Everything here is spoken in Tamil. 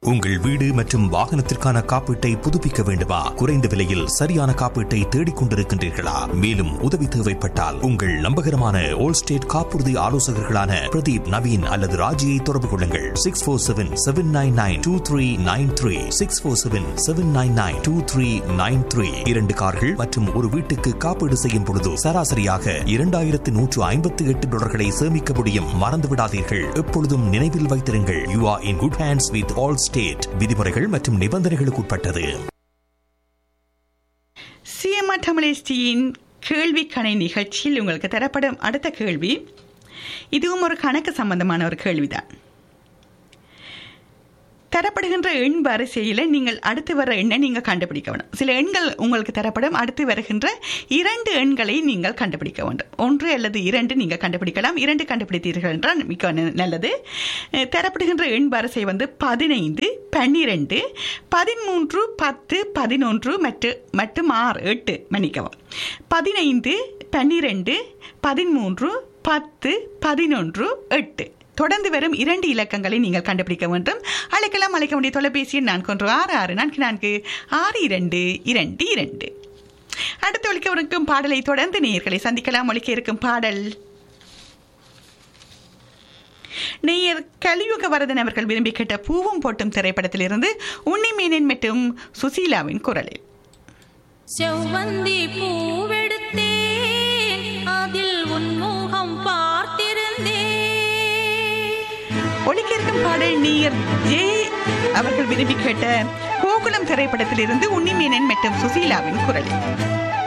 உங்கள் வீடு மற்றும் வாகனத்திற்கான காப்பீட்டை புதுப்பிக்க வேண்டுமா குறைந்த விலையில் சரியான காப்பீட்டை தேடிக் கொண்டிருக்கின்றீர்களா மேலும் உதவி தேவைப்பட்டால் உங்கள் நம்பகரமான ஓல் ஸ்டேட் காப்புறுதி ஆலோசகர்களான பிரதீப் நவீன் அல்லது ராஜியை தொடர்பு கொள்ளுங்கள் six four seven seven nine nine two three nine three six four seven seven nine nine two three nine three இரண்டு கார்கள் மற்றும் ஒரு வீட்டுக்கு காப்பீடு செய்யும் பொழுது சராசரியாக இரண்டாயிரத்து நூற்று ஐம்பத்தி எட்டு டாலர்களை சேமிக்க முடியும் மறந்து விடாதீர்கள் எப்பொழுதும் நினைவில் வைத்திருங்கள் you are in good hands with Allstate விதிமுறைகள் மற்றும் நிபந்தனைகளுக்கு உட்பட்டது சிஎம்ஆர் தமிழேஸ்டியின் கேள்விக்கணை நிகழ்ச்சியில் உங்களுக்கு தரப்படும் அடுத்த கேள்வி இதுவும் ஒரு கணக்கு சம்பந்தமான ஒரு கேள்விதான் தரப்படுகின்ற எண் வரிசையில் நீங்கள் அடுத்து வர எண்ணை நீங்கள் கண்டுபிடிக்க வேண்டும் சில எண்கள் உங்களுக்கு தரப்படும் அடுத்து வருகின்ற இரண்டு எண்களை நீங்கள் கண்டுபிடிக்க வேண்டும் ஒன்று அல்லது இரண்டு நீங்கள் கண்டுபிடிக்கலாம் இரண்டு கண்டுபிடித்தீர்கள் என்றால் மிக ந- நல்லது அஹ், தரப்படுகின்ற எண் வரிசை வந்து பதினைந்து பன்னிரெண்டு பதிமூன்று பத்து பதினொன்று மற்றும் மற்றும் ஆறு எட்டு மன்னிக்கவும் பதினைந்து பன்னிரெண்டு பதிமூன்று பத்து பதினொன்று எட்டு தொடர்ந்து வரும் இரண்டு இலக்கங்களை நீங்கள் கண்டுபிடிக்க வேண்டும் அழைக்கலாம் அழைக்க வேண்டிய தொலைபேசி எண் நான்கு ஒன்று ஆறு ஆறு நான்கு நான்கு ஆறு இரண்டு இரண்டு இரண்டு அடுத்து ஒழிக்க இருக்கும் பாடலை தொடர்ந்து நேயர்களை சந்திக்கலாம் ஒழிக்க இருக்கும் பாடல் நேயர் கலியுக வரதன் அவர்கள் விரும்பி கேட்ட பூவும் போட்டும் திரைப்படத்திலிருந்து உன்னிமேனன் மற்றும் சுசீலாவின் குரலில் செவ்வந்தி பூவெடுத்தேன் அதில் உன்முகம் பார்த்திருந்தேன் ஒழிக்க இருக்கும் பாடல் நீர் ஜே அவர்கள் விரும்பி கேட்ட கோகுலம் திரைப்படத்திலிருந்து உன்னிமேனன் மற்றும் சுசீலாவின் குரலில்